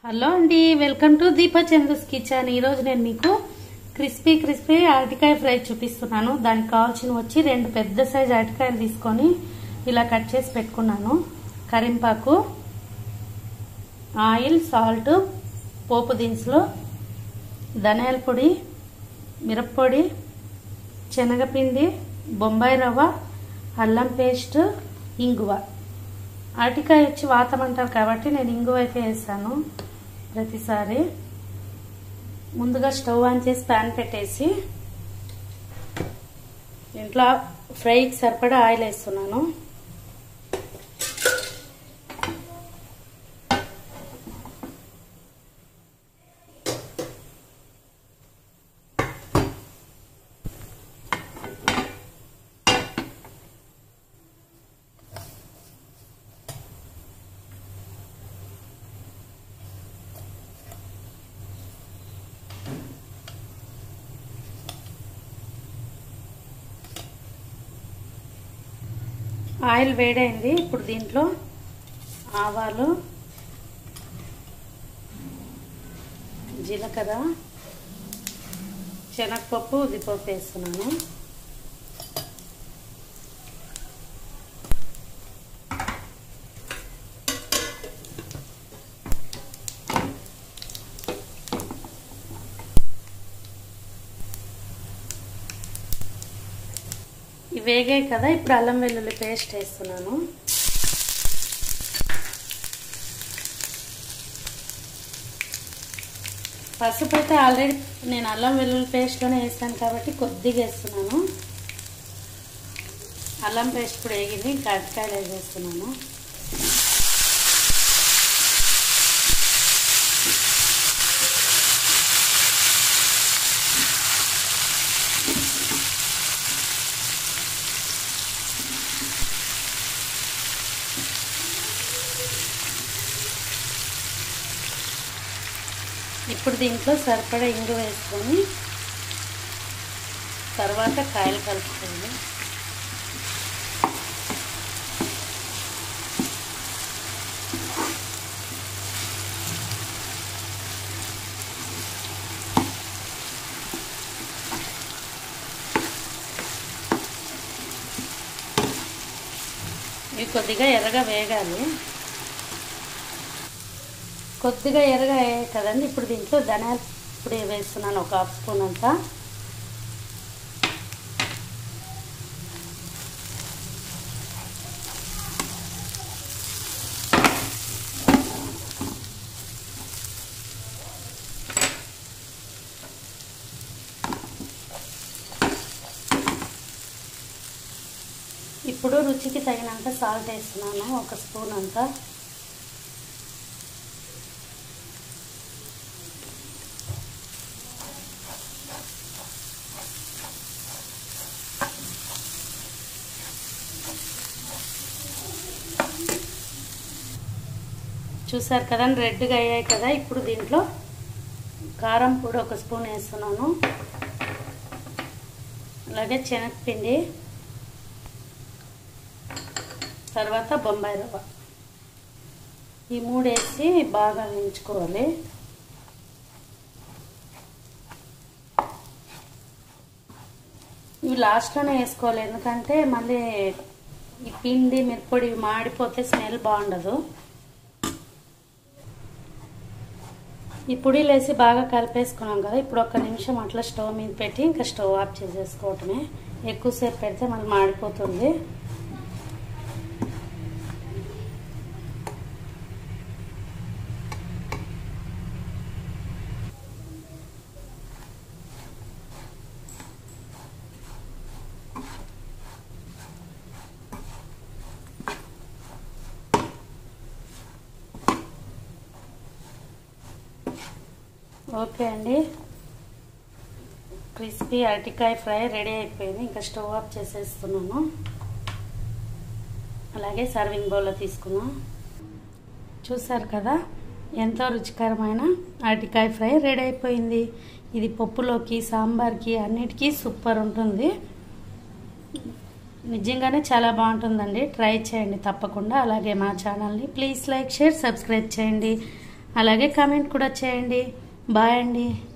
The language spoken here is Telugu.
హలో అండి welcome to Deepa Chandra's kitchen ఈరోజు నేను మీకు క్రిస్పీ క్రిస్పీ అరటికాయ ఫ్రై చూపిస్తున్నాను దానికి కావాల్సిన వచ్చి రెండు పెద్ద సైజు అరటికాయలు తీసుకొని ఇలా కట్ చేసి పెట్టుకున్నాను కరింపాకు ఆయిల్ సాల్ట్ పోపు దినుసులు ధనియాల పొడి మిరప్పొడి శనగపిండి బొంబాయి రవ్వ అల్లం పేస్ట్ ఇంగువ అరటికాయ వచ్చి వాతం అంటారు కాబట్టి నేను ఇంగువ అయితే వేస్తాను ప్రతిసారి ముందుగా స్టవ్ ఆన్ చేసి ప్యాన్ పెట్టేసి ఇంట్లో ఫ్రైకి సరిపడా ఆయిల్ వేస్తున్నాను ఆయిల్ వేడైంది ఇప్పుడు దీంట్లో ఆవాలు జీలకర్ర శనగపప్పు ఉద్దిపప్పు వేస్తున్నాను ఇవి వేగాయి కదా ఇప్పుడు అల్లం వెల్లుల్లి పేస్ట్ వేస్తున్నాను పసుపు అయితే ఆల్రెడీ నేను అల్లం వెల్లుల్లి పేస్ట్లోనే వేస్తాను కాబట్టి కొద్దిగా వేస్తున్నాను అల్లం పేస్ట్ ఇప్పుడు వేగింది ఇంకా అరటికాయలు వేసేస్తున్నాను ఇప్పుడు దీంట్లో సరిపడా ఇంగు వేసుకొని తర్వాత కాయలు కలుపుకోండి ఇవి కొద్దిగా ఎర్రగా వేగాలి కొద్దిగా ఎర్రగా కదండి ఇప్పుడు దీంట్లో ధనియాల పొడి వేస్తున్నాను ఒక హాఫ్ స్పూన్ అంతా ఇప్పుడు రుచికి తగినంత సాల్ట్ వేస్తున్నాను ఒక స్పూన్ అంతా చూసారు కదా రెడ్గా అయ్యాయి కదా ఇప్పుడు దీంట్లో కారం పొడి ఒక స్పూన్ వేస్తున్నాను అలాగే శనగపిండి తర్వాత బొంబాయి రవ్వ ఈ మూడు వేసి బాగా వేయించుకోవాలి ఇవి లాస్ట్లోనే వేసుకోవాలి ఎందుకంటే మళ్ళీ ఈ పిండి మిరప్పొడి మాడిపోతే స్మెల్ బాగుండదు ఈ పొడిలు వేసి బాగా కలిపేసుకున్నాం కదా ఇప్పుడు ఒక నిమిషం అట్లా స్టవ్ మీద పెట్టి ఇంకా స్టవ్ ఆఫ్ చేసేసుకోవటమే ఎక్కువసేపు పెడితే మళ్ళీ మాడిపోతుంది ఓకే అండి క్రిస్పీ అరటికాయ ఫ్రై రెడీ అయిపోయింది ఇంకా స్టవ్ ఆఫ్ చేసేస్తున్నాను అలాగే సర్వింగ్ బౌల్లో తీసుకుందాం చూసారు కదా ఎంతో రుచికరమైన అరటికాయ ఫ్రై రెడీ అయిపోయింది ఇది పప్పులోకి సాంబార్కి అన్నిటికీ సూపర్ ఉంటుంది నిజంగానే చాలా బాగుంటుందండి ట్రై చేయండి తప్పకుండా అలాగే మా ఛానల్ని ప్లీజ్ లైక్ షేర్ సబ్స్క్రైబ్ చేయండి అలాగే కామెంట్ కూడా చేయండి బాయ్ అండి